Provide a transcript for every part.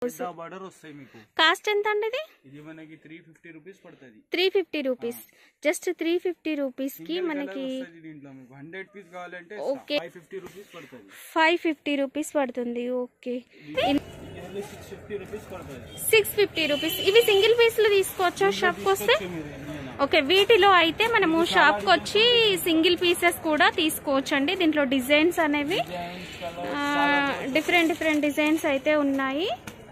పెద్ద బార్డర్ వస్తాయి మీకు కాస్ట్ ఎంత అండి ఇది ఇది మనకి త్రీ ఫిఫ్టీ రూపీస్ పడుతుంది three fifty rupees just three fifty rupees కి సింగిల్ కలర్ మనకి వస్తుంది దీంట్లో మీకు హండ్రెడ్ పీస్ కావాలంటే Okay. ఫైవ్ ఫిఫ్టీ రూపీస్ పడుతుంది ఫైవ్ ఫిఫ్టీ రూపీస్ పడుతుంది ఓకే ఇది ఓన్లీ సిక్స్ ఫిఫ్టీ రూపీస్ పడుతుంది సిక్స్ ఫిఫ్టీ రూపీస్ ఇవి సింగిల్ పీస్లు తీసుకోవచ్చా షాప్కి వస్తే ఓకే మీరు ఎన్ని అయినా. ఓకే వీటిలో అయితే మనము షాప్కి వచ్చి సింగిల్ పీసెస్ కూడా తీసుకోవచ్చండి దీంట్లో డిజైన్స్ అనేవి Designs, colours, different different designs అయితే ఉన్నాయి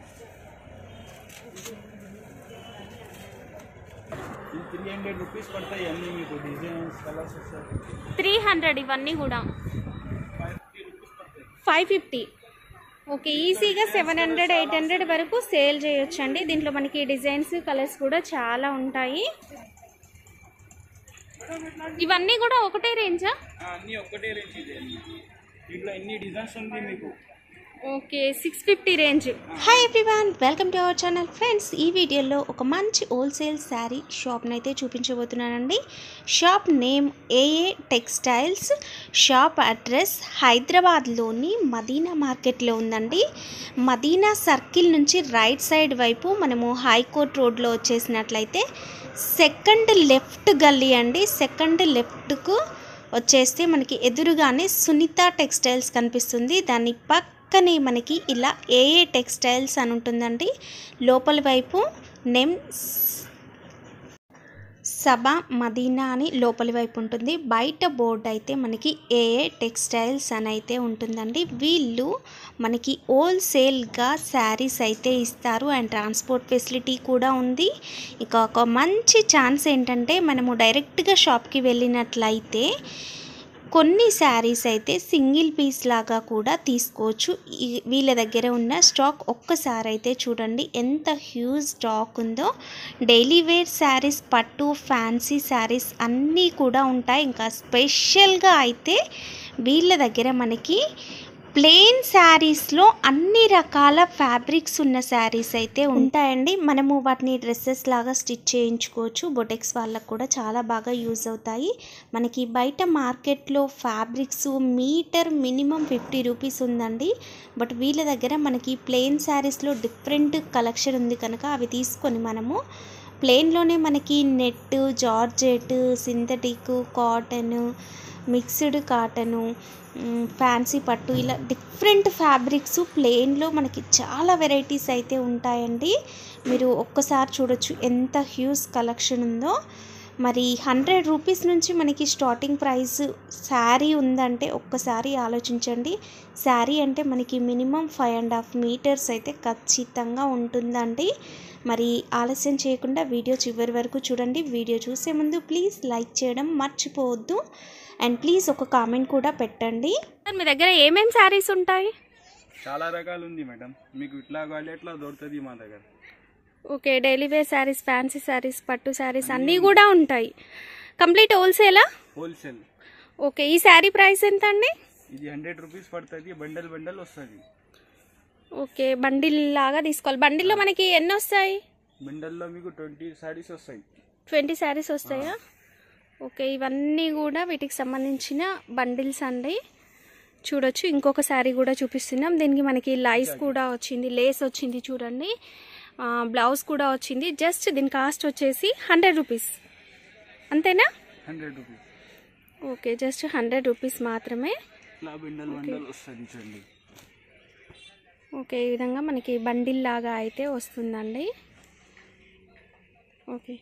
ఇది త్రీ హండ్రెడ్ రూపీస్ పడతాయి అన్ని మీకు డిజైన్స్ కలర్స్ వస్తాయి త్రీ హండ్రెడ్ ఇవన్నీ కూడా ఫైవ్ ఫిఫ్టీ రూపీస్ పడతాయి ఫైవ్ ఫిఫ్టీ ఓకే ఈజీగా సెవెన్ హండ్రెడ్ ఎయిట్ హండ్రెడ్ వరకు సేల్ చేయొచ్చండి దీంట్లో మనకి డిజైన్స్ కలర్స్ కూడా చాలా ఉంటాయి ఇవన్నీ కూడా ఒకటే రేంజా ఆ, అన్ని ఒక్కటే రేంజ్ ఇది దీంట్లో ఎన్ని డిజైన్స్ ఉంది మీకు okay six fifty range hi everyone welcome to our channel friends ఈ వీడియోలో ఒక మంచి హోల్సేల్ శారీ షాప్ని అయితే చూపించబోతున్నానండి shop name A A textiles shop address హైదరాబాద్లోని మదీనా మార్కెట్లో ఉందండి మదీనా సర్కిల్ నుంచి రైట్ సైడ్ వైపు మనము హైకోర్ట్ రోడ్లో వచ్చేసినట్లయితే సెకండ్ లెఫ్ట్ గల్లీ అండి సెకండ్ లెఫ్ట్కు వచ్చేస్తే మనకి ఎదురుగానే సునీత టెక్స్టైల్స్ కనిపిస్తుంది దాని పక్కనే మనకి ఇలా ఏఏ టెక్స్టైల్స్ అని ఉంటుందండి లోపలి వైపు నేమ్ సభ మదీనా అని లోపలి వైపు ఉంటుంది బయట బోర్డు అయితే మనకి ఏఏ టెక్స్టైల్స్ అని అయితే ఉంటుందండి వీళ్ళు మనకి హోల్సేల్గా శారీస్ అయితే ఇస్తారు అండ్ ట్రాన్స్పోర్ట్ ఫెసిలిటీ కూడా ఉంది ఇక ఒక మంచి ఛాన్స్ ఏంటంటే మనము డైరెక్ట్గా షాప్కి వెళ్ళినట్లయితే కొన్ని శారీస్ అయితే సింగిల్ పీస్ లాగా కూడా తీసుకోవచ్చు ఈ- వీళ్ళ దగ్గర ఉన్న స్టాక్ ఒక్కసారి అయితే చూడండి ఎంత హ్యూజ్ స్టాక్ ఉందో డైలీ వేర్ శారీస్ పట్టు ఫ్యాన్సీ శారీస్ అన్నీ కూడా ఉంటాయి ఇంకా స్పెషల్గా అయితే వీళ్ళ దగ్గర మనకి ప్లెయిన్ శారీస్లో అన్ని రకాల ఫ్యాబ్రిక్స్ ఉన్న శారీస్ అయితే ఉంటాయండి మనము వాటిని డ్రెస్సెస్ లాగా స్టిచ్ చేయించుకోవచ్చు బొటెక్స్ వాళ్ళకు కూడా చాలా బాగా యూజ్ అవుతాయి మనకి బయట మార్కెట్లో fabrics metre minimum fifty rupees ఉందండి బట్ వీళ్ళ దగ్గర మనకి ప్లెయిన్ శారీస్లో డిఫరెంట్ కలెక్షన్ ఉంది కనుక అవి తీసుకొని మనము ప్లెయిన్లోనే మనకి net georgette synthetic cotton mixed cotton మ్, ఫ్యాన్సీ పట్టు ఇలా డిఫరెంట్ ఫ్యాబ్రిక్స్ ప్లెయిన్లో మనకి చాలా వెరైటీస్ అయితే ఉంటాయండి మీరు ఒక్కసారి చూడొచ్చు ఎంత హ్యూజ్ కలెక్షన్ ఉందో మరి హండ్రెడ్ రూపీస్ నుంచి మనకి స్టార్టింగ్ ప్రైస్ శారీ ఉందంటే ఒక్కసారి ఆలోచించండి శారీ అంటే మనకి minimum five and half metres అయితే ఖచ్చితంగా ఉంటుందండి మరి ఆలస్యం చేయకుండా వీడియో చివరి వరకు చూడండి వీడియో చూసే ముందు ప్లీజ్ లైక్ చేయడం మర్చిపోవద్దు అండ్ ప్లీజ్ ఒక కామెంట్ కూడా పెట్టండి సార్ మీ దగ్గర ఏమేం శారీస్ ఉంటాయి చాలా రకాలు ఉంది మేడం మీకు ఇట్లా కావాలి ఎట్లా దొరుకుతుంది మా దగ్గర okay daily wear saris fancy saris పట్టు శారీస్ అన్నీ కూడా ఉంటాయి కంప్లీట్ హోల్సేలా హోల్సేల్ ఓకే ఈ శారీ ప్రైస్ ఎంత అండి ఇది హండ్రెడ్ రూపీస్ పడుతుంది బండల్ బండల్ వస్తుంది ఓకే బండిల్ లాగా తీసుకోవాలి బండిల్లో మనకి ఎన్ని వస్తాయి బండల్లో మీకు ట్వంటీ సారీస్ వస్తాయి ట్వంటీ శారీస్ వస్తాయా ఓకే ఇవన్నీ కూడా వీటికి సంబంధించిన బండిల్స్ అండి చూడొచ్చు ఇంకొక శారీ కూడా చూపిస్తున్నాం దీనికి మనకి లైస్ కూడా వచ్చింది లేస్ వచ్చింది చూడండి ఆ, బ్లౌజ్ కూడా వచ్చింది జస్ట్ దీని కాస్ట్ వచ్చేసి హండ్రెడ్ రూపీస్ అంతేనా hundred rupees okay just hundred rupees మాత్రమే ఇట్లా బండల్ బండల్ వస్తుంది చూడండి ఓకే ఈ విధంగా మనకి బండిల్ లాగా అయితే వస్తుందండి ఓకే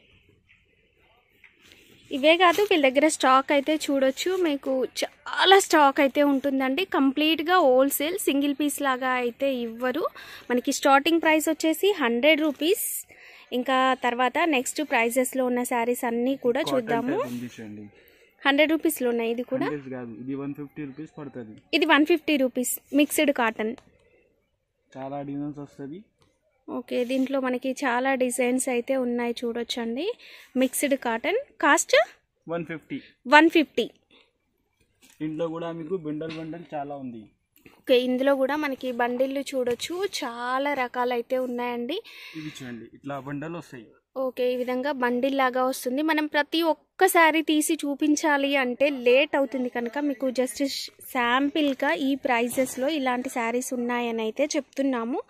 ఇవే కాదు వీళ్ళ దగ్గర స్టాక్ అయితే చూడొచ్చు మీకు చాలా స్టాక్ అయితే ఉంటుందండి కంప్లీట్గా హోల్సేల్ సింగిల్ పీస్ లాగా అయితే ఇవ్వరు మనకి స్టార్టింగ్ ప్రైస్ వచ్చేసి హండ్రెడ్ రూపీస్ ఇంకా తర్వాత నెక్స్ట్ ప్రైజెస్లో ఉన్న శారీస్ అన్నీ కూడా చూద్దాము Type ఉంది చూడండి హండ్రెడ్ రూపీస్లో ఉన్నాయి ఇది కూడా హండ్రెడ్ కాదు ఇది వన్ ఫిఫ్టీ రూపీస్ పడుతుంది ఇది one fifty rupees mixed cotton చాలా డిజైన్స్ వస్తుంది ఓకే దీంట్లో మనకి చాలా డిజైన్స్ అయితే ఉన్నాయి చూడొచ్చండి mixed cotton cost one fifty one fifty ఇంట్లో కూడా మీకు బండల్ బండల్ చాలా ఉంది ఓకే ఇందులో కూడా మనకి బండిళ్ళు చూడొచ్చు చాలా రకాలైతే ఉన్నాయండి ఇది చూడండి ఇట్లా బండల్ వస్తాయి ఓకే ఈ విధంగా బండిల్ లాగా వస్తుంది మనం ప్రతి ఒక్కసారి తీసి చూపించాలి అంటే లేట్ అవుతుంది కనుక మీకు జస్ట్ శాంపిల్గా ఈ ప్రైజెస్లో ఇలాంటి శారీస్ ఉన్నాయని అయితే చెప్తున్నాము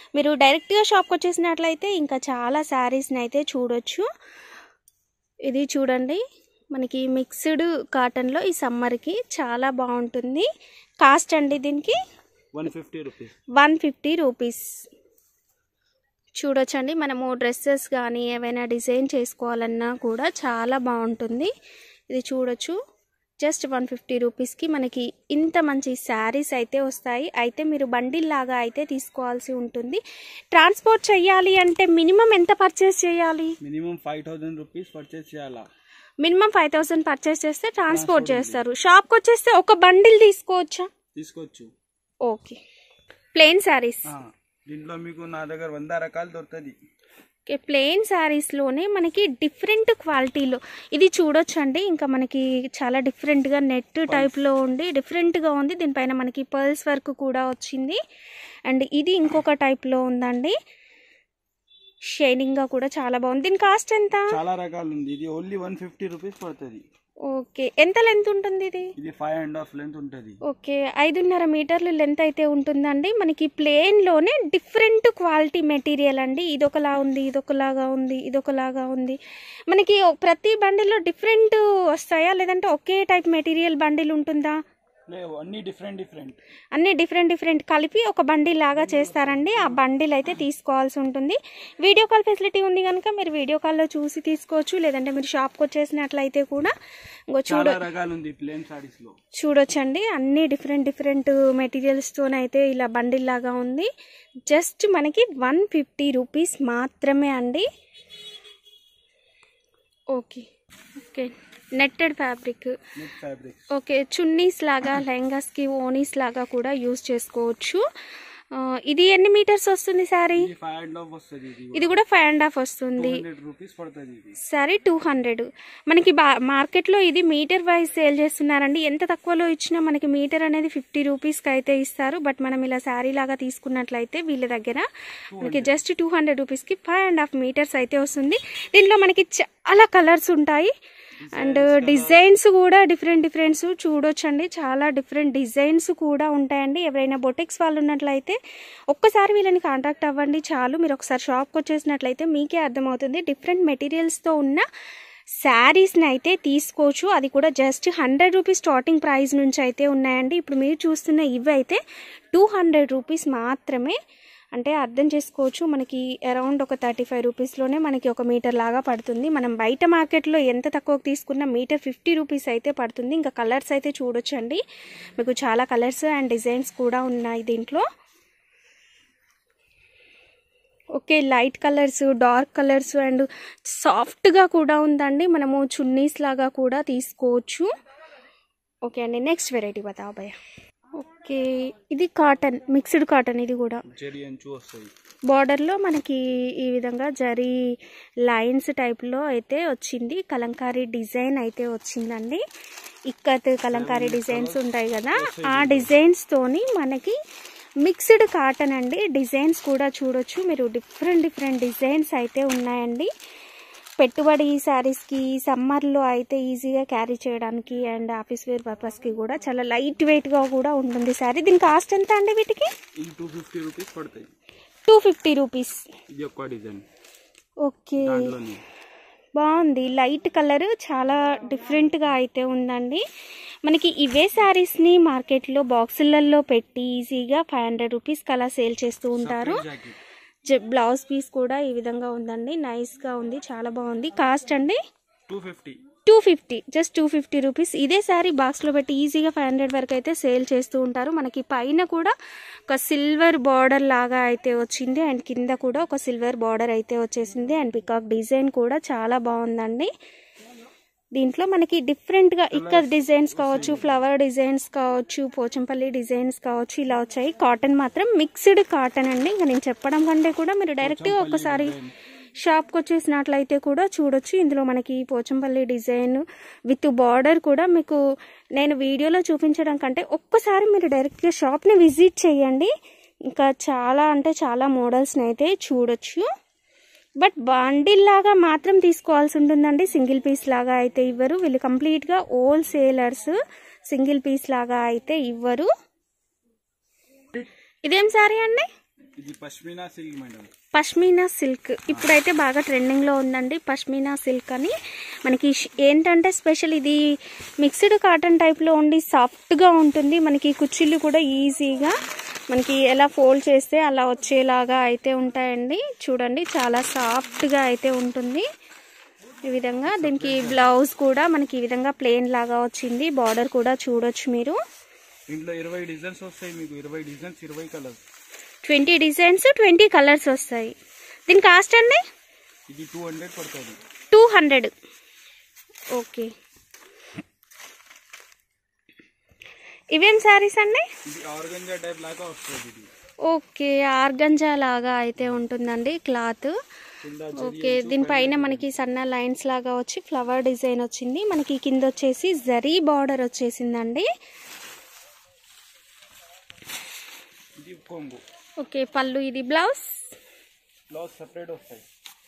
మీరు డైరెక్ట్గా షాప్కి వచ్చేసినట్లయితే ఇంకా చాలా శారీస్ని అయితే చూడొచ్చు ఇది చూడండి మనకి మిక్స్డ్ కాటన్లో ఈ సమ్మర్కి చాలా బాగుంటుంది కాస్ట్ అండి దీనికి one fifty rupees one fifty rupees చూడొచ్చండి మనము డ్రెస్సెస్ కానీ ఏవైనా డిజైన్ చేసుకోవాలన్నా కూడా చాలా బాగుంటుంది ఇది చూడొచ్చు జస్ట్ వన్ ఫిఫ్టీ రూపీస్కి మనకి ఇంత మంచి శారీస్ అయితే వస్తాయి అయితే మీరు బండిల్ లాగా అయితే తీసుకోవాల్సి ఉంటుంది ట్రాన్స్పోర్ట్ చేయాలి అంటే మినిమం ఎంత పర్చేస్ చేయాలి minimum five thousand rupees purchase చేయాలా మినిమం ఫైవ్ థౌసండ్ పర్చేస్ చేస్తే ట్రాన్స్పోర్ట్ చేస్తారు షాప్కి వచ్చేస్తే ఒక బండిల్ తీసుకోవచ్చా తీసుకోవచ్చు ఓకే ప్లెయిన్ శారీస్ ఆ, దీంట్లో మీకు నా దగ్గర వంద రకాలు దొరుకుతుంది ఓకే ప్లెయిన్ శారీస్లోనే మనకి డిఫరెంట్ క్వాలిటీలో ఇది చూడొచ్చండి ఇంకా మనకి చాలా డిఫరెంట్గా నెట్ టైప్లో ఉండి డిఫరెంట్గా ఉంది దీనిపైన మనకి పర్ల్స్ వర్క్ కూడా వచ్చింది అండ్ ఇది ఇంకొక టైప్లో ఉందండి షైనింగ్గా కూడా చాలా బాగుంది దీని కాస్ట్ ఎంత చాలా రకాలు ఉంది ఇది ఓన్లీ వన్ ఫిఫ్టీ రూపీస్ పడుతుంది ఓకే ఎంత లెంత్ ఉంటుంది ఇది ఇది ఫైవ్ అండ్ హాఫ్ లెంత్ ఉంటుంది ఓకే ఐదున్నర మీటర్లు లెంత్ అయితే ఉంటుందండి మనకి ప్లేన్లోనే డిఫరెంట్ క్వాలిటీ మెటీరియల్ అండి ఇదొకలా ఉంది ఇదొకలాగా ఉంది ఇదొకలాగా ఉంది మనకి ఓ- ప్రతి బండిల్లో డిఫరెంట్ వస్తాయా లేదంటే ఒకే టైప్ మెటీరియల్ బండిల్ ఉంటుందా లేవు అన్ని డిఫరెంట్ డిఫరెంట్ అన్ని డిఫరెంట్ డిఫరెంట్ కలిపి ఒక బండిల్ లాగా చేస్తారండి ఆ బండిల్ అయితే తీసుకోవాల్సి ఉంటుంది వీడియో కాల్ ఫెసిలిటీ ఉంది కనుక మీరు వీడియో కాల్లో చూసి తీసుకోవచ్చు లేదంటే మీరు షాప్కి వచ్చేసినట్లయితే కూడా ఇంకో చూడ చాలా రకాలు ఉంది ప్లేన్ సారీస్ లో చూడొచ్చండి అన్ని డిఫరెంట్ డిఫరెంట్ మెటీరియల్స్తోనైతే ఇలా బండిల్ లాగా ఉంది జస్ట్ మనకి వన్ ఫిఫ్టీ రూపీస్ మాత్రమే అండి okay okay netted fabric net fabrics okay chunnis లాగా లెహంగాస్కి ఓనీస్ లాగా కూడా యూజ్ చేసుకోవచ్చు ఆ, ఇది ఎన్ని మీటర్స్ వస్తుంది శారీ ఇది ఫైవ్ అండ్ హాఫ్ వస్తుంది ఇది ఇది కూడా ఫైవ్ అండ్ హాఫ్ వస్తుంది హండ్రెడ్ రూపీస్ పడుతుంది ఇది సరే టూ హండ్రెడ్ మనకి బా మార్కెట్లో ఇది మీటర్ వైజ్ సేల్ చేస్తున్నారండి ఎంత తక్కువలో ఇచ్చినా మనకి మీటర్ అనేది ఫిఫ్టీ రూపీస్కి అయితే ఇస్తారు బట్ మనం ఇలా శారీ లాగా తీసుకున్నట్లయితే వీళ్ళ దగ్గర మనకి జస్ట్ టూ హండ్రెడ్ రూపీస్కి ఫైవ్ అండ్ హాఫ్ మీటర్స్ అయితే వస్తుంది దీంట్లో మనకి చాలా కలర్స్ ఉంటాయి అండ్ డిజైన్స్ కూడా డిఫరెంట్ డిఫరెంట్స్ చూడొచ్చండి చాలా డిఫరెంట్ డిజైన్స్ కూడా ఉంటాయండి ఎవరైనా బొటిక్స్ వాళ్ళు ఉన్నట్లయితే ఒక్కసారి వీళ్ళని కాంటాక్ట్ అవ్వండి చాలు మీరు ఒకసారి షాప్కి వచ్చేసినట్లయితే మీకే అర్థమవుతుంది డిఫరెంట్ మెటీరియల్స్తో ఉన్న శారీస్ని అయితే తీసుకోవచ్చు అది కూడా just hundred rupees starting price నుంచి అయితే ఉన్నాయండి ఇప్పుడు మీరు చూస్తున్న ఇవి అయితే టూ హండ్రెడ్ రూపీస్ మాత్రమే అంటే అర్థం చేసుకోవచ్చు మనకి అరౌండ్ ఒక థర్టీ ఫైవ్ రూపీస్లోనే మనకి ఒక మీటర్ లాగా పడుతుంది మనం బయట మార్కెట్లో ఎంత తక్కువకి తీసుకున్న మీటర్ ఫిఫ్టీ రూపీస్ అయితే పడుతుంది ఇంకా కలర్స్ అయితే చూడొచ్చండి మీకు చాలా కలర్స్ అండ్ డిజైన్స్ కూడా ఉన్నాయి దీంట్లో okay light colours dark colours and సాఫ్ట్గా కూడా ఉందండి మనము చున్నీస్ లాగా కూడా తీసుకోవచ్చు ఓకే అండి నెక్స్ట్ వెరైటీ బతావు భయ్య ఓకే ఇది కాటన్ మిక్స్డ్ కాటన్ ఇది కూడా చెరీ అంచు వస్తుంది బార్డర్లో మనకి ఈ విధంగా జరీ లైన్స్ టైప్లో అయితే వచ్చింది కలంకారీ డిజైన్ అయితే వచ్చిందండి ఇక్కత్ కలంకారీ డిజైన్స్ ఉంటాయి కదా ఆ డిజైన్స్తోని మనకి మిక్స్డ్ కాటన్ అండి డిజైన్స్ కూడా చూడొచ్చు మీరు డిఫరెంట్ డిఫరెంట్ డిజైన్స్ అయితే ఉన్నాయండి పెట్టుబడి శారీస్కి సమ్మర్లో అయితే ఈజీగా క్యారీ చేయడానికి అండ్ ఆఫీస్ వేర్ పర్పస్కి కూడా చాలా లైట్ వెయిట్గా కూడా ఉంటుంది శారీ దీని కాస్ట్ ఎంత అండి వీటికి ఇది టూ ఫిఫ్టీ రూపీస్ పడుతుంది టూ ఫిఫ్టీ రూపీస్ ఇది ఒక్క డిజైన్ ఓకే దాంట్లోనే బాగుంది లైట్ కలర్ చాలా డిఫరెంట్గా అయితే ఉందండి మనకి ఇవే శారీస్ని మార్కెట్లో బాక్సులలో పెట్టి ఈజీగా ఫైవ్ హండ్రెడ్ రూపీస్కి అలా సేల్ చేస్తూ ఉంటారు జాకెట్ జ- బ్లౌజ్ పీస్ కూడా ఈ విధంగా ఉందండి నైస్గా ఉంది చాలా బాగుంది కాస్ట్ అండి two fifty two fifty just two fifty rupees ఇదే శారీ బాక్స్లో పెట్టి ఈజీగా ఫైవ్ హండ్రెడ్ వరకు అయితే సేల్ చేస్తూ ఉంటారు మనకి పైన కూడా ఒక సిల్వర్ బార్డర్ లాగా అయితే వచ్చింది అండ్ కింద కూడా ఒక సిల్వర్ బార్డర్ అయితే వచ్చేసింది అండ్ పికాక్ డిజైన్ కూడా చాలా బాగుందండి దీంట్లో మనకి డిఫరెంట్గా ఇక్కడ డిజైన్స్ కావచ్చు ఫ్లవర్ డిజైన్స్ కావచ్చు పోచంపల్లి డిజైన్స్ కావచ్చు ఇలా వచ్చాయి కాటన్ మాత్రం మిక్స్డ్ కాటన్ అండి ఇంకా నేను చెప్పడం కంటే కూడా మీరు డైరెక్ట్గా ఒకసారి షాప్కి వచ్చేసినట్లయితే కూడా చూడొచ్చు ఇందులో మనకి పోచంపల్లి డిజైన్ విత్ బార్డర్ కూడా మీకు నేను వీడియోలో చూపించడం కంటే ఒక్కసారి మీరు డైరెక్ట్గా షాప్ని విజిట్ చేయండి ఇంకా చాలా అంటే చాలా మోడల్స్ని అయితే చూడొచ్చు బట్ బండిల్ లాగా మాత్రం తీసుకోవాల్సి ఉంటుందండి సింగిల్ పీస్ లాగా అయితే ఇవ్వరు వీళ్ళు కంప్లీట్గా హోల్ సేలర్స్ సింగిల్ పీస్ లాగా అయితే ఇవ్వరు ఇదేం సారీ అండి ఇది pashmina silk madam pashmina silk ఇప్పుడైతే బాగా ట్రెండింగ్లో ఉందండి పష్మీనా సిల్క్ అని మనకి ష్- ఏంటంటే స్పెషల్ ఇది మిక్స్డ్ కాటన్ టైప్లో ఉండి సాఫ్ట్గా ఉంటుంది మనకి కుర్చీలు కూడా ఈజీగా మనకి ఎలా ఫోల్డ్ చేస్తే అలా వచ్చేలాగా అయితే ఉంటాయండి చూడండి చాలా సాఫ్ట్గా అయితే ఉంటుంది ఈ విధంగా దీనికి బ్లౌజ్ కూడా మనకి ఈ విధంగా ప్లెయిన్ లాగా వచ్చింది బార్డర్ కూడా చూడొచ్చు మీరు దీంట్లో ఇరవై డిజైన్స్ వస్తాయి మీకు ఇరవై డిజైన్స్ ఇరవై colours twenty designs twenty colours వస్తాయి దీని కాస్ట్ అండి ఇది టూ హండ్రెడ్ పడుతుంది టూ హండ్రెడ్ ఓకే ఇవేం శారీస్ అండి ఇది ఆర్గంజా టైప్ లాగా వస్తుంది ఇది ఓకే ఆర్గంజా లాగా అయితే ఉంటుందండి క్లాత్ కింద ఓకే దీనిపైన మనకి సన్న లైన్స్ లాగా వచ్చి ఫ్లవర్ డిజైన్ వచ్చింది మనకి కింద వచ్చేసి జరీ బార్డర్ వచ్చేసిందండి ఇది కొంగు ఓకే పళ్ళు ఇది బ్లౌజ్ బ్లౌజ్ సపరేట్ వస్తాయి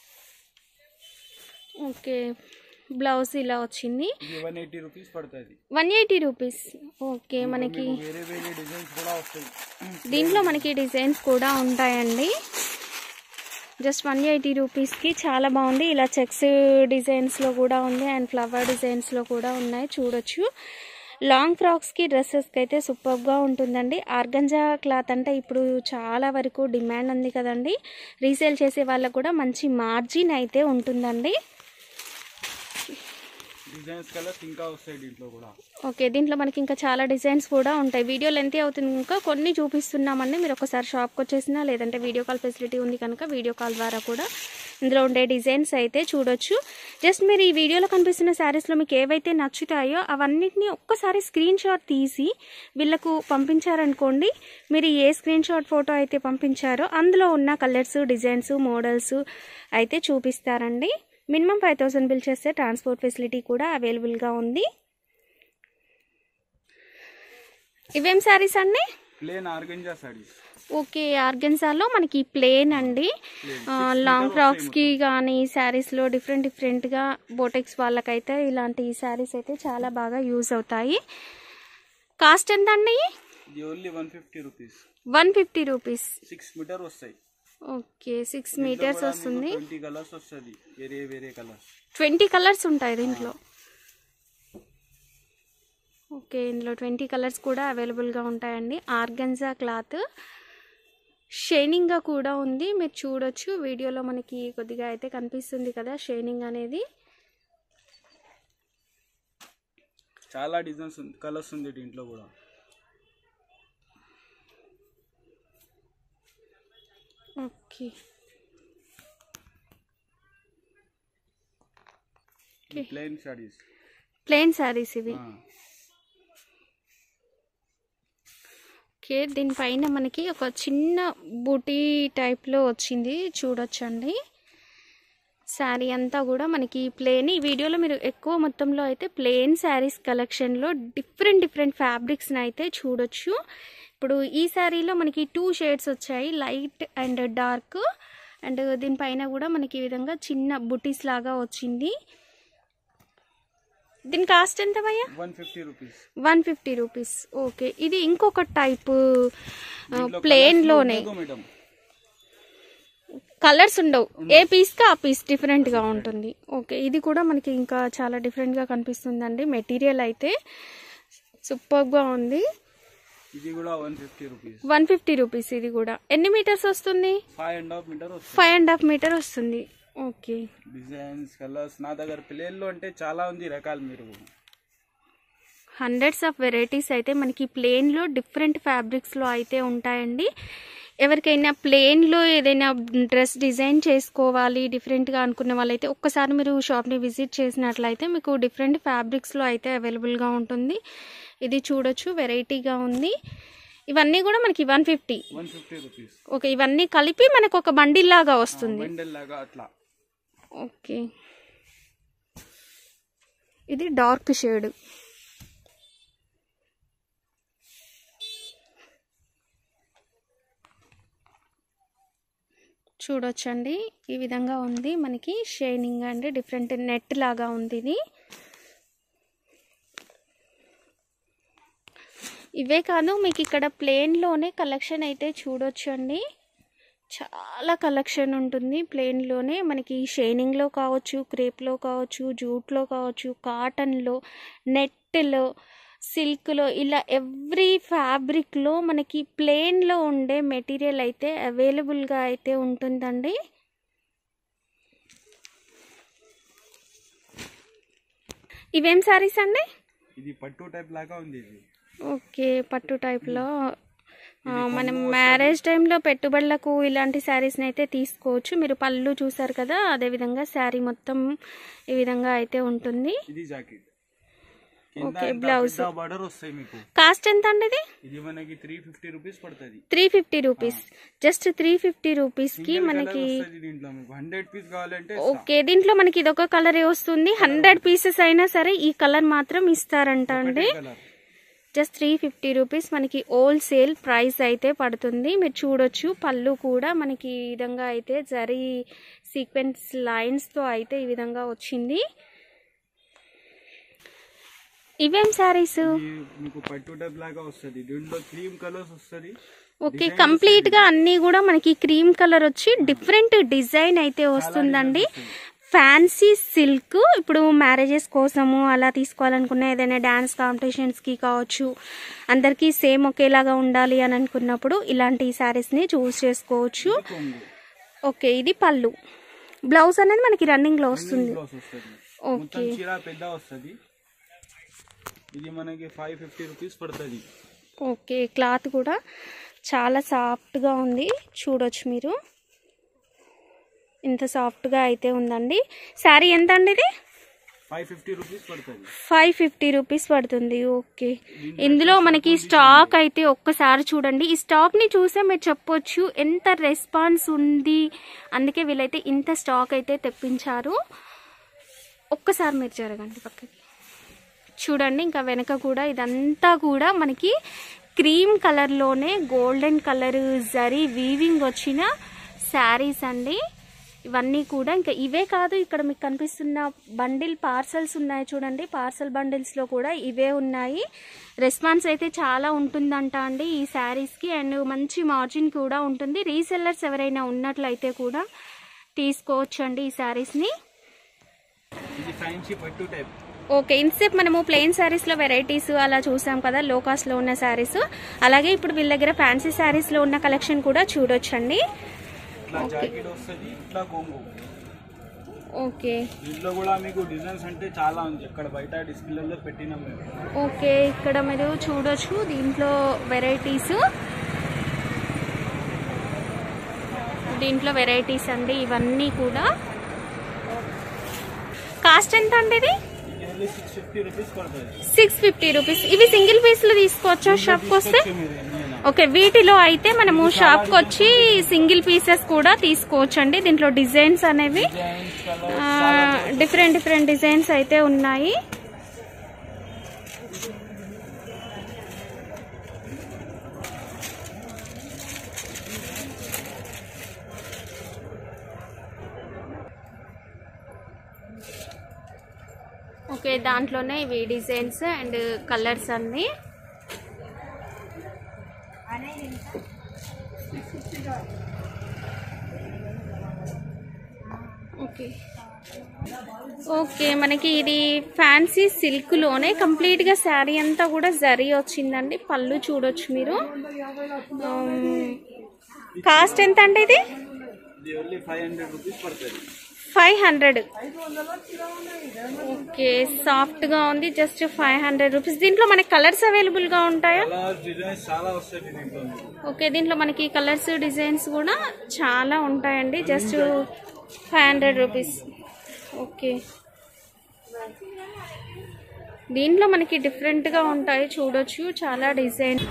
ఓకే బ్లౌజ్ ఇలా వచ్చింది ఇది వన్ ఎయిటీ రూపీస్ పడుతుంది వన్ ఎయిటీ రూపీస్ ఓకే మనకి మీకు వేరే వేరే డిజైన్స్ కూడా వస్తాయి దీంట్లో మనకి డిజైన్స్ కూడా ఉంటాయండి జస్ట్ వన్ ఎయిటీ రూపీస్కి చాలా బాగుంది ఇలా చెక్స్ డిజైన్స్లో కూడా ఉంది అండ్ ఫ్లవర్ డిజైన్స్లో కూడా ఉన్నాయి చూడొచ్చు లాంగ్ ఫ్రాక్స్కి డ్రెస్సెస్కి అయితే సూపర్గా ఉంటుందండి ఆర్గంజా క్లాత్ అంటే ఇప్పుడు చాలా వరకు డిమాండ్ ఉంది కదండి రీసేల్ చేసే వాళ్ళకు కూడా మంచి మార్జిన్ అయితే ఉంటుందండి డిజైన్స్ కలర్స్ ఇంకా వస్తాయి దీంట్లో కూడా ఓకే దీంట్లో మనకి ఇంకా చాలా డిజైన్స్ కూడా ఉంటాయి వీడియో లెంత్ అవుతుంది ఇంకా కొన్ని చూపిస్తున్నామండి మీరు ఒకసారి షాప్కి వచ్చేసినా లేదంటే వీడియో కాల్ ఫెసిలిటీ ఉంది కనుక వీడియో కాల్ ద్వారా కూడా ఇందులో ఉండే డిజైన్స్ అయితే చూడొచ్చు జస్ట్ మీరు ఈ వీడియోలో కనిపిస్తున్న శారీస్లో మీకు ఏవైతే నచ్చుతాయో అవన్నిటిని ఒక్కసారి స్క్రీన్ షాట్ తీసి వీళ్ళకు పంపించారనుకోండి మీరు ఏ స్క్రీన్ షాట్ ఫోటో అయితే పంపించారో అందులో ఉన్న కలర్స్ డిజైన్స్ మోడల్స్ అయితే చూపిస్తారండి మినిమం ఫైవ్ థౌసండ్ బిల్ చేస్తే ట్రాన్స్పోర్ట్ ఫెసిలిటీ కూడా అవైలబుల్గా ఉంది ఇవేం శారీస్ అండి ప్లేన్ ఆర్గంజా సారీస్ ఓకే ఆర్గెన్సాలో మనకి ప్లేన్ అండి ఆ, లాంగ్ ఫ్రాక్స్కి కానీ శారీస్లో డిఫరెంట్ డిఫరెంట్గా బోటెక్స్ వాళ్ళకైతే ఇలాంటి శారీస్ అయితే చాలా బాగా యూజ్ అవుతాయి కాస్ట్ ఎంత అండి ఇది only one fifty rupees one fifty rupees six metre వస్తాయి ఓకే సిక్స్ మీటర్స్ వస్తుంది ట్వంటీ కలర్స్ వస్తుంది వేరే వేరే కలర్స్ ట్వంటీ కలర్స్ ఉంటాయి దీంట్లో ఓకే ఇందులో ట్వంటీ కలర్స్ కూడా అవైలబుల్గా ఉంటాయండి ఆర్గన్జా క్లాత్ షైనింగ్గా కూడా ఉంది మీరు చూడొచ్చు వీడియోలో మనకి కొద్దిగా అయితే కనిపిస్తుంది కదా షైనింగ్ అనేది చాలా డిజైన్స్ కలర్స్ ఉంది దీంట్లో కూడా okay plain saris plain saris ఇవి ఓకే దీనిపైన మనకి ఒక చిన్న బూటీ టైప్లో వచ్చింది చూడొచ్చండి శారీ అంతా కూడా మనకి ప్లేన్ ఈ వీడియోలో మీరు ఎక్కువ మొత్తంలో అయితే ప్లేన్ శారీస్ కలెక్షన్లో డిఫరెంట్ డిఫరెంట్ ఫ్యాబ్రిక్స్ని అయితే చూడొచ్చు ఇప్పుడు ఈ శారీలో మనకి టూ షేడ్స్ వచ్చాయి లైట్ అండ్ డార్క్ అండ్ దీనిపైన కూడా మనకి ఈ విధంగా చిన్న బుటీస్ లాగా వచ్చింది దీని కాస్ట్ ఎంత భయ్యా one fifty rupees one fifty rupees okay ఇది ఇంకొక టైప్ ప్లేన్లోనే మేడం కలర్స్ ఉండవు ఏ పీస్కి ఆ పీస్ డిఫరెంట్గా ఉంటుంది ఓకే ఇది కూడా మనకి ఇంకా చాలా డిఫరెంట్గా కనిపిస్తుందండి మెటీరియల్ అయితే సూపర్గా ఉంది ఇది కూడా one fifty rupees one fifty rupees ఇది కూడా ఎన్ని మీటర్స్ వస్తుంది ఫైవ్ అండ్ హాఫ్ మీటర్ వస్తుంది ఫైవ్ అండ్ హాఫ్ మీటర్ వస్తుంది ఓకే డిజైన్స్ కలర్స్ నా దగ్గర ప్లేన్లో అంటే చాలా ఉంది రకాలు మీరు హండ్రెడ్స్ ఆఫ్ వెరైటీస్ అయితే మనకి ప్లేన్లో డిఫరెంట్ ఫ్యాబ్రిక్స్లో అయితే ఉంటాయండి ఎవరికైనా ప్లేన్లో ఏదైనా డ్రెస్ డిజైన్ చేసుకోవాలి డిఫరెంట్గా అనుకున్న వాళ్ళైతే ఒక్కసారి మీరు షాప్ని విజిట్ చేసినట్లయితే మీకు డిఫరెంట్ ఫ్యాబ్రిక్స్లో అయితే అవైలబుల్గా ఉంటుంది ఇది చూడొచ్చు వెరైటీగా ఉంది ఇవన్నీ కూడా మనకి one fifty one fifty rupees okay ఇవన్నీ కలిపి మనకు ఒక బండిల్ లాగా వస్తుంది బండల్ లాగా అట్లా ఓకే ఇది డార్క్ షేడ్ చూడొచ్చండి ఈ విధంగా ఉంది మనకి షైనింగ్ అండ్ డిఫరెంట్ నెట్ లాగా ఉంది ఇది ఇవే కాదు మీకు ఇక్కడ ప్లేన్లోనే కలెక్షన్ అయితే చూడొచ్చు అండి చాలా కలెక్షన్ ఉంటుంది ప్లెయిన్లోనే మనకి షైనింగ్లో కావచ్చు క్రేప్లో కావచ్చు జూట్లో కావచ్చు కాటన్లో నెట్లో సిల్క్లో ఇలా ఎవ్రీ ఫ్యాబ్రిక్లో మనకి ప్లెయిన్లో ఉండే మెటీరియల్ అయితే అవైలబుల్గా అయితే ఉంటుందండి ఇవేం శారీస్ అండి ఇది పట్టు టైప్ లాగా ఉంది ఇది ఓకే పట్టు టైప్లో ఆ, మనం మ్యారేజ్ టైంలో పెట్టుబడులకు ఇలాంటి శారీస్ని అయితే తీసుకోవచ్చు మీరు పళ్ళు చూసారు కదా అదేవిధంగా శారీ మొత్తం ఈ విధంగా అయితే ఉంటుంది ఇది జాకెట్ ఓకే, బ్లౌజ్. బార్డర్ వస్తాయి మీకు కాస్ట్ ఎంత అండి ఇది ఇది మనకి త్రీ ఫిఫ్టీ రూపీస్ పడుతుంది three fifty rupees just three fifty రూపీస్కి సింగిల్ మనకి కలర్ వస్తుంది దీంట్లో మీకు హండ్రెడ్ పీస్ కావాలంటే ఓకే దీంట్లో మనకి ఇదొక కలరే వస్తుంది హండ్రెడ్ పీసెస్ అయినా సరే ఈ కలర్ మాత్రం ఇస్తారంట అండి colour just three fifty rupees మనకి హోల్సేల్ ప్రైస్ అయితే పడుతుంది మీరు చూడొచ్చు పళ్ళు కూడా మనకి ఈ విధంగా అయితే జరీ సీక్వెన్స్ లైన్స్తో అయితే ఈ విధంగా వచ్చింది ఇవేం శారీస్ ఇది మీకు పట్టు టైప్ లాగా వస్తుంది దీంట్లో క్రీమ్ కలర్స్ వస్తుంది ఓకే కంప్లీట్ గా అన్ని కూడా మనకి క్రీమ్ కలర్ వచ్చి డిఫరెంట్ డిజైన్ అయితే వస్తుందండి ఫ్యాన్సీ సిల్క్ ఇప్పుడు మ్యారేజెస్ కోసము అలా తీసుకోవాలనుకున్న ఏదైనా డ్యాన్స్ కాంపిటీషన్స్కి కావచ్చు అందరికీ సేమ్ ఒకేలాగా ఉండాలి అని అనుకున్నప్పుడు ఇలాంటి శారీస్ని చూస్ చేసుకోవచ్చు కొంగు ఓకే ఇది పళ్ళు బ్లౌజ్ అనేది మనకి రన్నింగ్లో వస్తుంది బ్లౌజ్ వస్తుంది ఓకే మొత్తం చీర పెద్ద వస్తుంది ఇది మనకి ఫైవ్ ఫిఫ్టీ రూపీస్ పడుతుంది ఓకే క్లాత్ కూడా చాలా సాఫ్ట్గా ఉంది చూడొచ్చు మీరు ఇంత సాఫ్ట్గా అయితే ఉందండి శారీ ఎంత అండి ఇది ఫైవ్ ఫిఫ్టీ రూపీస్ పడుతుంది ఫైవ్ ఫిఫ్టీ రూపీస్ పడుతుంది ఓకే ఇందులో మనకి స్టాక్ అయితే ఒక్కసారి చూడండి ఈ స్టాక్ని చూసే మీరు చెప్పొచ్చు ఎంత రెస్పాన్స్ ఉంది అందుకే వీళ్ళైతే ఇంత స్టాక్ అయితే తెప్పించారు ఒక్కసారి మీరు జరగండి పక్కకి చూడండి ఇంకా వెనక కూడా ఇదంతా కూడా మనకి క్రీమ్ కలర్లోనే గోల్డెన్ కలర్ జరీ వీవింగ్ వచ్చిన శారీస్ అండి ఇవన్నీ కూడా ఇంకా ఇవే కాదు ఇక్కడ మీకు కనిపిస్తున్న బండిల్ పార్సల్స్ ఉన్నాయి చూడండి పార్సల్ బండిల్స్లో కూడా ఇవే ఉన్నాయి రెస్పాన్స్ అయితే చాలా ఉంటుందంట అండి ఈ శారీస్కి అండ్ మంచి మార్జిన్ కూడా ఉంటుంది రీసెల్లర్స్ ఎవరైనా ఉన్నట్లయితే కూడా తీసుకోవచ్చు అండి ఈ శారీస్ని ఇది ఫ్యాన్సీ పట్టు టైప్ ఓకే ఇంతసేపు మనము ప్లెయిన్ శారీస్లో వెరైటీస్ అలా చూసాం కదా లో కాస్ట్లో ఉన్న శారీస్ అలాగే ఇప్పుడు వీళ్ళ దగ్గర ఫ్యాన్సీ శారీస్లో ఉన్న కలెక్షన్ కూడా చూడొచ్చండి ఇట్లా జాకెట్ వస్తుంది ఇట్లా కొంగు ఓకే దీంట్లో కూడా మీకు డిజైన్స్ అంటే చాలా ఉంది ఇక్కడ బయట డిస్ప్లేలో పెట్టినాం మేము ఓకే ఇక్కడ మీరు చూడొచ్చు దీంట్లో వెరైటీస్ దీంట్లో వెరైటీస్ అండి ఇవన్నీ కూడా కాస్ట్ ఎంత అండి ఇది ఇది ఓన్లీ సిక్స్ ఫిఫ్టీ రూపీస్ పడుతుంది సిక్స్ ఫిఫ్టీ రూపీస్ ఇవి సింగిల్ పీస్లు తీసుకోవచ్చా షాప్కి వస్తే తీసుకోవచ్చు మీరు ఎన్నైనా. ఓకే వీటిలో అయితే మనము షాప్కి వచ్చి సింగిల్ పీసెస్ కూడా తీసుకోవచ్చు అండి దీంట్లో డిజైన్స్ అనేవి designs colour different different designs అయితే ఉన్నాయి ఓకే దాంట్లోనే ఇవి డిజైన్స్ అండ్ కలర్స్ అన్నీ ఓకే ఓకే మనకి ఇది ఫ్యాన్సీ సిల్క్లోనే కంప్లీట్గా శారీ అంతా కూడా జరీ వచ్చిందండి పళ్ళు చూడొచ్చు మీరు కాస్ట్ ఎంత అండి ఇది ఇది ఓన్లీ ఫైవ్ హండ్రెడ్ రూపీస్ పడుతుంది ఫైవ్ హండ్రెడ్ ఓకే సాఫ్ట్గా ఉంది జస్ట్ ఫైవ్ హండ్రెడ్ రూపీస్ దీంట్లో మనకి కలర్స్ అవైలబుల్గా ఉంటాయా కలర్స్ డిజైన్స్ చాలా వస్తాయి దీంట్లో మీకు. ఓకే దీంట్లో మనకి కలర్స్ డిజైన్స్ కూడా చాలా ఉంటాయండి just five hundred rupees okay దీంట్లో మనకి డిఫరెంట్గా ఉంటాయి చూడొచ్చు చాలా డిజైన్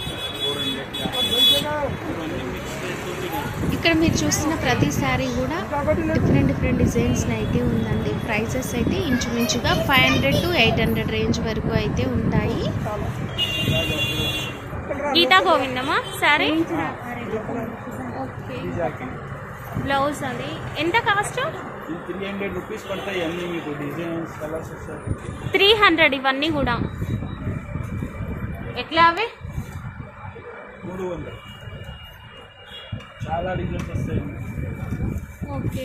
ఇక్కడ మీరు చూస్తున్న ప్రతి శారీ కూడా డిఫరెంట్ డిఫరెంట్ డిజైన్స్ అయితే ఉందండి ప్రైసెస్ అయితే ఇంచుమించుగా five hundred to eight hundred range వరకు అయితే ఉంటాయి గీతా గోవిందమా సారీ ఓకే ఈ జాకెట్ బ్లౌజ్ అది ఎంత కాస్ట్ ఇది త్రీ హండ్రెడ్ రూపీస్ పడతాయి అన్ని మీకు డిజైన్స్ కలర్స్ వస్తాయి త్రీ హండ్రెడ్ ఇవన్నీ కూడా ఎట్లా అవి మూడు వందలు చాలా డిజైన్స్ వస్తాయి ఓకే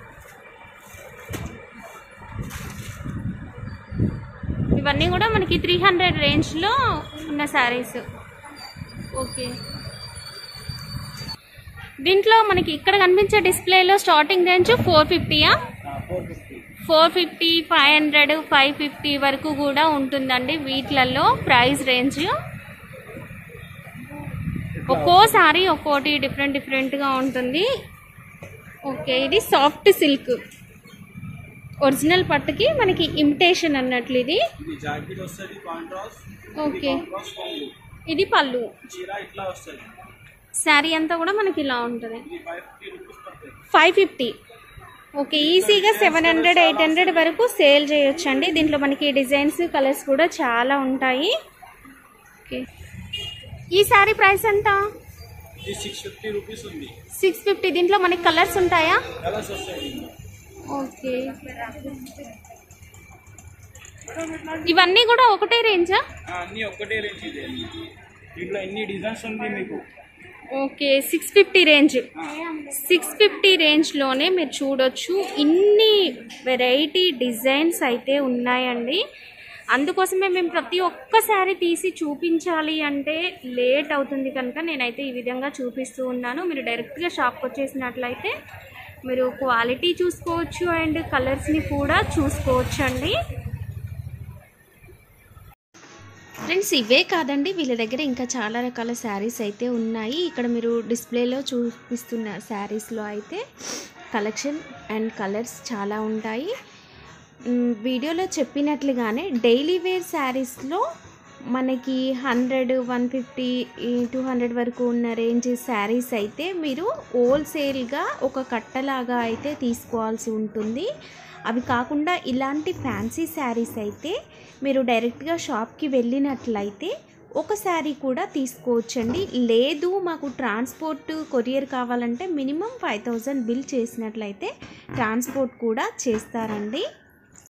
ఇవన్నీ కూడా మనకి త్రీ హండ్రెడ్ రేంజ్లో ఉన్న శారీస్ ఓకే దీంట్లో మనకి ఇక్కడ కనిపించే డిస్ప్లేలో స్టార్టింగ్ రేంజ్ ఫోర్ ఫిఫ్టీయా four fifty four fifty five hundred five fifty వరకు కూడా ఉంటుందండి వీటిలలో ప్రైస్ రేంజ్ ఒక్కో సారీ ఒక్కోటి డిఫరెంట్ డిఫరెంట్గా ఉంటుంది ఓకే ఇది సాఫ్ట్ సిల్క్ ఒరిజినల్ పట్టుకి మనకి ఇమిటేషన్ అన్నట్లు ఇది ఇది జాకెట్ వస్తుంది కాంట్రాస్ట్ ఓకే కాంట్రాస్ట్ కొంగు ఇది పళ్ళు చీర ఇట్లా వస్తుంది శారీ అంతా కూడా మనకి ఇలా ఉంటుంది ఇది ఫైవ్ ఫిఫ్టీ రూపీస్ పడుతుంది ఫైవ్ ఫిఫ్టీ ఓకే ఈజీగా సెవెన్ హండ్రెడ్ ఎయిట్ హండ్రెడ్ వరకు సేల్ చేయొచ్చు అండి దీంట్లో మనకి డిజైన్స్ కలర్స్ కూడా చాలా ఉంటాయి ఓకే ఈ శారీ ప్రైస్ ఎంత ఇది సిక్స్ ఫిఫ్టీ రూపీస్ ఉంది సిక్స్ ఫిఫ్టీ దీంట్లో మనకి కలర్స్ ఉంటాయా కలర్స్ వస్తాయి ఓకే ఇవన్నీ కూడా ఒకటే రేంజా ఆ, అన్నీ ఒక్కటే రేంజ్ ఇది దీంట్లో ఎన్ని డిజైన్స్ ఉంది మీకు okay six fifty range six fifty రేంజ్లోనే మీరు చూడొచ్చు ఇన్ని వెరైటీ డిజైన్స్ అయితే ఉన్నాయండి అందుకోసమే మేము ప్రతి ఒక్క శారీ తీసి చూపించాలి అంటే లేట్ అవుతుంది కనుక నేనైతే ఈ విధంగా చూపిస్తూ ఉన్నాను మీరు డైరెక్ట్గా షాప్కి వచ్చేసినట్లయితే మీరు క్వాలిటీ చూసుకోవచ్చు అండ్ కలర్స్ని కూడా చూసుకోవచ్చు అండి ఫ్రెండ్స్ ఇవే కాదండి వీళ్ళ దగ్గర ఇంకా చాలా రకాల శారీస్ అయితే ఉన్నాయి ఇక్కడ మీరు డిస్ప్లేలో చూపిస్తున్న శారీస్లో అయితే కలెక్షన్ అండ్ కలర్స్ చాలా ఉంటాయి మ్, వీడియోలో చెప్పినట్లుగానే డైలీ వేర్ శారీస్లో మనకి hundred one fifty two hundred వరకు ఉన్న రేంజ్ శారీస్ అయితే మీరు హోల్సేల్గా ఒక కట్టలాగా అయితే తీసుకోవాల్సి ఉంటుంది అవి కాకుండా ఇలాంటి ఫ్యాన్సీ శారీస్ అయితే మీరు డైరెక్ట్గా షాప్కి వెళ్ళినట్లయితే ఒక శారీ కూడా తీసుకోవచ్చండి లేదు మాకు ట్రాన్స్పోర్ట్ కొరియర్ కావాలంటే మినిమం ఫైవ్ థౌజండ్ బిల్ చేసినట్లయితే ట్రాన్స్పోర్ట్ కూడా చేస్తారండి